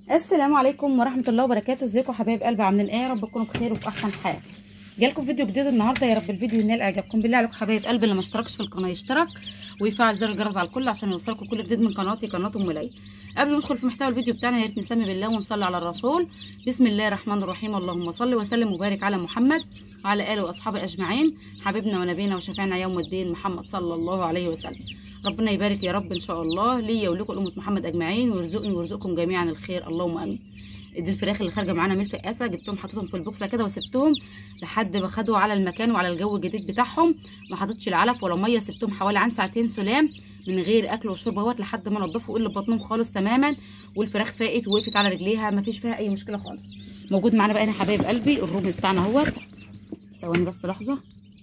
السلام عليكم ورحمه الله وبركاته ازيكم حبايب قلبي عاملين ايه يا رب تكونوا بخير وفي احسن حال جالكم فيديو جديد النهارده يا رب الفيديو ينال اعجابكم بالله عليكم حبايب قلبي اللي ما اشتركش في القناه يشترك ويفعل زر الجرس على الكل عشان يوصلكم كل جديد من قناتي قناه ام ليلى قبل ما ندخل في محتوى الفيديو بتاعنا يا ريت نسمي بالله ونصلي على الرسول بسم الله الرحمن الرحيم اللهم صل وسلم وبارك على محمد وعلى اله واصحابه اجمعين حبيبنا ونبينا وشفيعنا يوم الدين محمد صلى الله عليه وسلم ربنا يبارك يا رب ان شاء الله ليا ولكم امه محمد اجمعين ويرزقني ويرزقكم جميعا الخير اللهم امين دي الفراخ اللي خارجه معانا من الفقاسه جبتهم حطيتهم في البوكسه كده وسبتهم لحد ما خدوا على المكان وعلى الجو الجديد بتاعهم ما حطيتش العلف ولا ميه سبتهم حوالي عن ساعتين سلام من غير اكل وشرب اهوت لحد ما نضفوا اللي بطنهم خالص تماما والفراخ فاقت ووقفت على رجليها ما فيش فيها اي مشكله خالص موجود معانا بقى هنا حبايب قلبي الرومي بتاعنا اهوت ثواني بس لحظه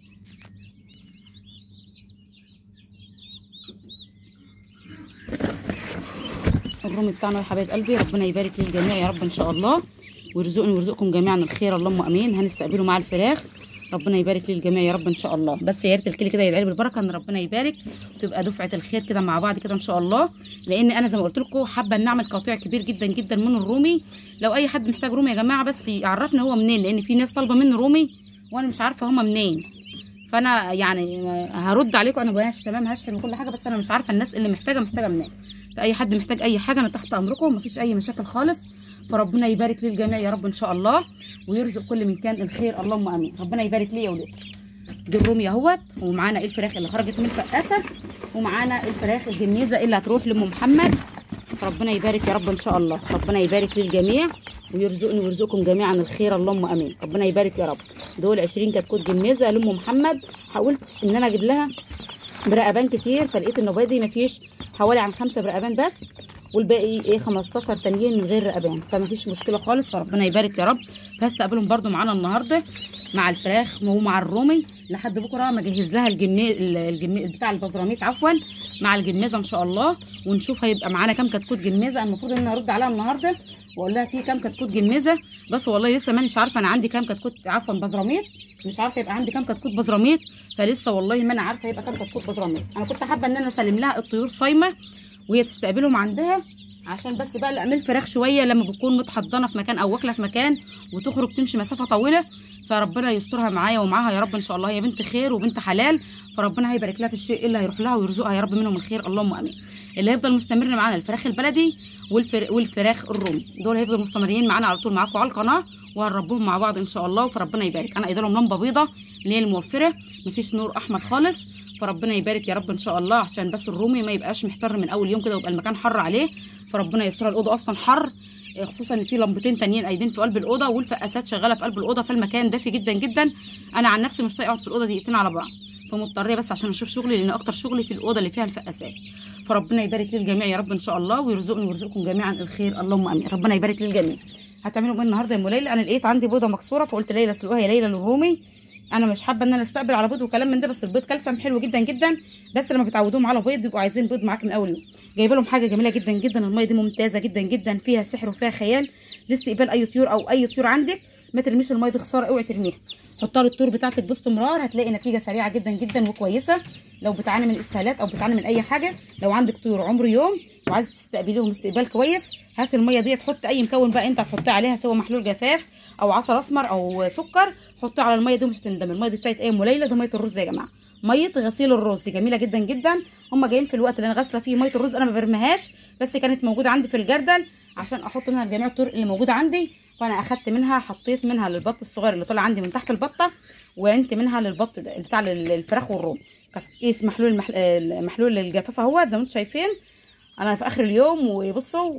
الرومي بتاعنا يا حبايب قلبي ربنا يبارك للجميع يا رب ان شاء الله ويرزقني ويرزقكم جميعا الخير اللهم امين هنستقبله مع الفراخ ربنا يبارك للجميع يا رب ان شاء الله بس يا ريت الكل كده يدعي بالبركه ان ربنا يبارك وتبقى دفعه الخير كده مع بعض كده ان شاء الله لان انا زي ما قلت لكم حابه ان نعمل قطيع كبير جدا جدا من الرومي لو اي حد محتاج رومي يا جماعه بس يعرفنا هو منين لان في ناس طالبه مني رومي وانا مش عارفه هما منين فانا يعني هرد عليكم انا ماشي تمام هشحن وكل حاجه بس انا مش عارفه الناس اللي محتاجه محتاجه منين اي حد محتاج اي حاجه انا تحت امركم مفيش اي مشاكل خالص فربنا يبارك للجميع يا رب ان شاء الله ويرزق كل من كان الخير اللهم امين ربنا يبارك لي يا ولاد دي الرومي اهوت ومعانا الفراخ اللي خرجت من الفقاسه ومعانا الفراخ الجميزه اللي هتروح لام محمد ربنا يبارك يا رب ان شاء الله ربنا يبارك للجميع ويرزقني ويرزقكم جميعا الخير اللهم امين ربنا يبارك يا رب دول 20 كتكوت جميزه لام محمد حاولت ان انا اجيب لها برقبان كتير فلقيت النوبيه دي مفيش حوالي عن خمسة برقبان بس والباقي ايه 15 تانيين من غير رقبان فمفيش مشكله خالص فربنا يبارك يا رب هستقبلهم برده معانا النهارده مع الفراخ ومع الرومي لحد بكره ما اجهز لها الجمي الجمي بتاع البزراميط عفوا مع الجميزه ان شاء الله ونشوف هيبقى معانا كام كتكوت جميزه المفروض ان انا ارد عليها النهارده واقول لها في كام كتكوت جميزه بس والله لسه مانيش عارفه انا عندي كام كتكوت عفوا بزراميط مش عارفه يبقى عندي كام كتكوت بزراميط فلسه والله ما انا عارفه يبقى كام كتكوت بزراميط انا كنت حابه ان انا اسلم لها الطيور صايمه وهي تستقبلهم عندها عشان بس بقى الامان الفراخ شويه لما بتكون متحضنه في مكان او واكله في مكان وتخرج تمشي مسافه طويله فربنا يسترها معايا ومعاها يا رب ان شاء الله هي بنت خير وبنت حلال فربنا هيبارك لها في الشيء اللي هيروح لها ويرزقها يا رب منهم الخير اللهم امين اللي هيفضل مستمر معانا الفراخ البلدي والفر... والفراخ الرومي دول هيفضلوا مستمرين معانا على طول معاكم على القناه وهنربهم مع بعض ان شاء الله فربنا يبارك انا قايله لهم لمبه بيضه اللي هي الموفره مفيش نور احمر خالص فربنا يبارك يا رب ان شاء الله عشان بس الرومي ما يبقاش محتر من اول يوم كده ويبقى المكان حر عليه فربنا يستر الاوضه اصلا حر خصوصا ان في لمبتين تانيين قايدين في قلب الاوضه والفقاسات شغاله في قلب الاوضه فالمكان دافي جدا جدا انا عن نفسي مش طايقه اقعد في الاوضه دقيقتين على بعض فمضطريه بس عشان اشوف شغلي لان اكتر شغلي في الاوضه اللي فيها الفقاسات فربنا يبارك للجميع يا رب ان شاء الله ويرزقني ويرزقكم جميعا الخير اللهم امين ربنا يبارك للجميع هتعملوا ايه النهارده يا ام ليلى انا لقيت عندي بيضه مكسوره فقلت ليلى اسلقوها يا ليلى للرومي انا مش حابه ان انا استقبل على بيض وكلام من ده بس البيض كالسيوم حلو جدا جدا بس لما بتعودوهم على بيض بيبقوا عايزين بيض معاك من اول يوم جايبه لهم حاجه جميله جدا جدا الميه دي ممتازه جدا جدا فيها سحر وفيها خيال لاستقبال اي طيور او اي طيور عندك ما ترميش الميه دي خساره اوعي ترميها حطها للطيور بتاعتك باستمرار هتلاقي نتيجه سريعه جدا جدا وكويسه لو بتعاني من الاسهالات او بتعاني من اي حاجه لو عندك طيور عمر يوم وعايز تستقبليهم استقبال كويس هات الميه دي تحط اي مكون بقى انت هتحطيه عليها سواء محلول جفاف او عسل اسمر او سكر حطيه على الميه دي ومش تندم الميه دي بتاعت ايه ام ليلى دي ميه الرز يا جماعه ميه غسيل الرز جميله جدا جدا هم جايين في الوقت اللي انا غاسله فيه ميه الرز انا ما برميهاش بس كانت موجوده عندي في الجردل عشان احط منها لجميع الطرق اللي موجوده عندي فانا اخدت منها حطيت منها للبط الصغير اللي طلع عندي من تحت البطه وعنت منها للبط ده بتاع الفراخ والروم كيس محلول محلول الجفاف اهوت زي ما انتم شايفين انا في اخر اليوم وبصوا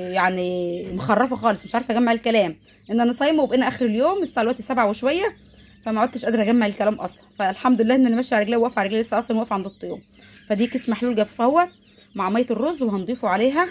يعني مخرفه خالص مش عارفه اجمع الكلام ان انا صايمه وبقينا اخر اليوم الساعه دلوقتي سبعة وشويه فما عدتش قادره اجمع الكلام اصلا فالحمد لله ان انا ماشيه على رجلي واقفه على رجلي لسه اصلا واقفه عند الطيور فدي كيس محلول جاف اهوت مع ميه الرز وهنضيفه عليها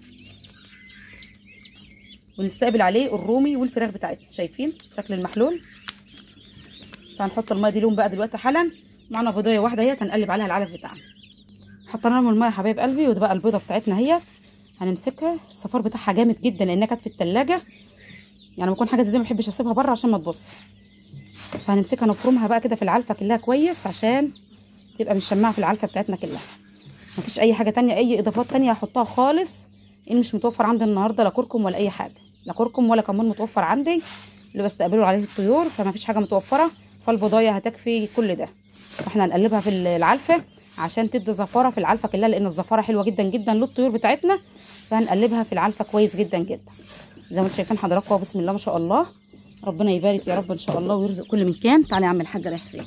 ونستقبل عليه الرومي والفراخ بتاعتنا شايفين شكل المحلول فهنحط الميه دي لهم بقى دلوقتي حالا معانا بيضايه واحده اهيت هنقلب عليها العلف بتاعنا حطينا لهم الميه يا حبايب قلبي وده بقى البيضه بتاعتنا اهيت هنمسكها الصفار بتاعها جامد جدا لانها كانت في التلاجة يعني بكون حاجه زي دي ما بحبش اسيبها بره عشان ما تبص فهنمسكها نفرمها بقى كده في العلفه كلها كويس عشان تبقى مشمعه في العلفه بتاعتنا كلها مفيش اي حاجه تانية اي اضافات تانية هحطها خالص اللي مش متوفر عندي النهارده لا كركم ولا اي حاجه لا كركم ولا كمون متوفر عندي اللي بستقبله عليه الطيور فما فيش حاجه متوفره فالبضايه هتكفي كل ده فاحنا هنقلبها في العلفه عشان تدي زفاره في العلفه كلها لان الزفاره حلوه جدا جدا للطيور بتاعتنا فهنقلبها في العلفه كويس جدا جدا زي ما انتم شايفين حضراتكم بسم الله ما شاء الله ربنا يبارك يا رب ان شاء الله ويرزق كل مكان تعالى يا عم الحاج رايح فين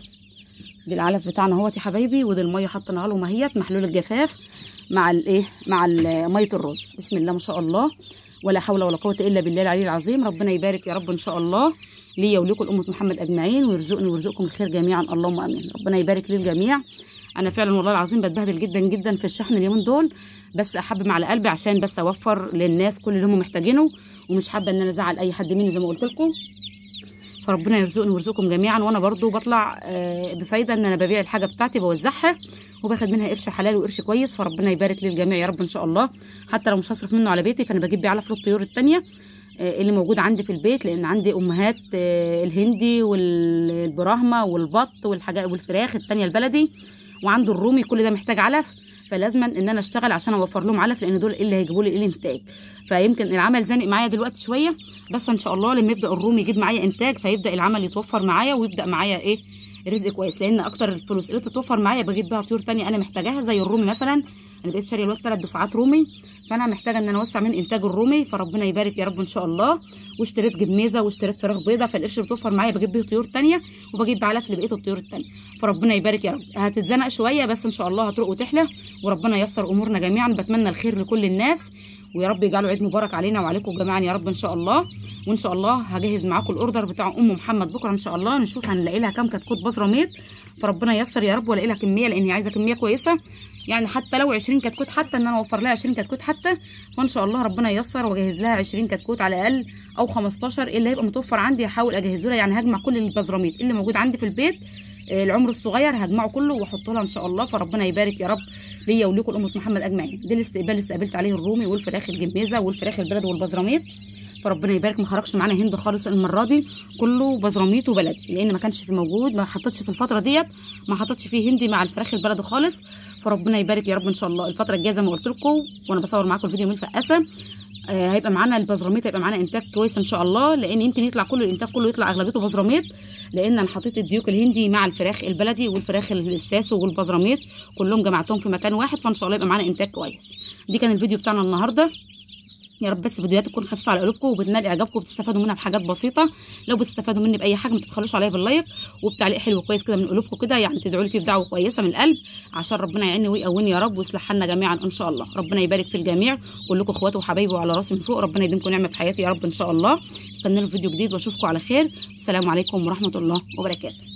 دي العلف بتاعنا اهوت يا حبايبي ودي الميه حطيناها لهم اهيت محلول الجفاف مع الايه مع ميه الرز بسم الله ما شاء الله ولا حول ولا قوه الا بالله العلي العظيم ربنا يبارك يا رب ان شاء الله ليا ولكم الامه محمد اجمعين ويرزقني ويرزقكم الخير جميعا اللهم امين ربنا يبارك للجميع انا فعلا والله العظيم بتبهدل جدا جدا في الشحن اليومين دول بس احبم على قلبي عشان بس اوفر للناس كل اللي هم محتاجينه ومش حابه ان انا ازعل اي حد مني زي ما قلت لكم فربنا يرزقني ويرزقكم جميعا وانا برضو بطلع بفايده ان انا ببيع الحاجه بتاعتي بوزعها وباخد منها قرش حلال وقرش كويس فربنا يبارك للجميع يا رب ان شاء الله حتى لو مش هصرف منه على بيتي فانا بجيب بيه علف للطيور التانيه اللي موجود عندي في البيت لان عندي امهات الهندي والبراهمه والبط والحاجات والفراخ التانيه البلدي وعنده الرومي كل ده محتاج علف فلازما ان انا اشتغل عشان اوفر لهم علف لان دول اللي هيجيبوا لي الانتاج فيمكن العمل زانق معايا دلوقتي شويه بس ان شاء الله لما يبدا الرومي يجيب معايا انتاج فيبدا العمل يتوفر معايا ويبدا معايا ايه رزق كويس لان اكتر الفلوس اللي تتوفر معايا بجيب بيها طيور تانية انا محتاجاها زي الرومي مثلا انا بقيت شاريه الوقت ثلاث دفعات رومي فانا محتاجه ان انا اوسع من انتاج الرومي فربنا يبارك يا رب ان شاء الله واشتريت جميزه واشتريت فراخ بيضه فالقرش اللي بتوفر معايا بجيب بيه طيور تانية وبجيب بعلف لبقيه الطيور التانية فربنا يبارك يا رب هتتزنق شويه بس ان شاء الله هتروق وتحلى وربنا ييسر امورنا جميعا بتمنى الخير لكل الناس ويا رب يجعله عيد مبارك علينا وعليكم جميعا يا رب ان شاء الله وان شاء الله هجهز معاكم الاوردر بتاع ام محمد بكره ان شاء الله نشوف هنلاقي لها كام كتكوت بزراميط فربنا ييسر يا رب والاقي لها كميه لان هي عايزه كميه كويسه يعني حتى لو 20 كتكوت حتى ان انا اوفر لها 20 كتكوت حتى فان شاء الله ربنا ييسر واجهز لها 20 كتكوت على الاقل او 15 اللي هيبقى متوفر عندي هحاول اجهزه لها يعني هجمع كل البزراميط اللي موجود عندي في البيت العمر الصغير هجمعه كله واحطه لها ان شاء الله فربنا يبارك يا رب ليا وليكم امه محمد اجمعين ده الاستقبال اللي استقبلت عليه الرومي والفراخ الجميزه والفراخ البلد والبزراميط فربنا يبارك ما خرجش معانا هند خالص المره دي كله بزراميط وبلدي لان ما كانش في موجود ما حطيتش في الفتره ديت ما حطيتش فيه هندي مع الفراخ البلدي خالص فربنا يبارك يا رب ان شاء الله الفتره الجايه زي ما قلت لكم وانا بصور معاكم الفيديو من الفقاسه آه هيبقى معانا البزراميط هيبقى معانا انتاج كويس ان شاء الله لان يمكن يطلع كل الانتاج كله يطلع اغلبيته بزراميط لان انا حطيت الديوك الهندي مع الفراخ البلدي والفراخ الساسو والبزراميط كلهم جمعتهم في مكان واحد فان شاء الله يبقى معانا انتاج كويس دي كان الفيديو بتاعنا النهارده يا رب بس فيديوهات تكون خفيفه على قلوبكم وبتنال اعجابكم وبتستفادوا منها بحاجات بسيطه لو بتستفادوا مني باي حاجه ما تبخلوش عليا باللايك وبتعليق حلو كويس كده من قلوبكم كده يعني تدعوا لي فيه بدعوه كويسه من القلب عشان ربنا يعيني ويقويني يا رب ويصلح حالنا جميعا ان شاء الله ربنا يبارك في الجميع كلكم اخواتي وحبايبي وعلى راسي من فوق ربنا يديمكم نعمه في حياتي يا رب ان شاء الله استنوا فيديو جديد واشوفكم على خير السلام عليكم ورحمه الله وبركاته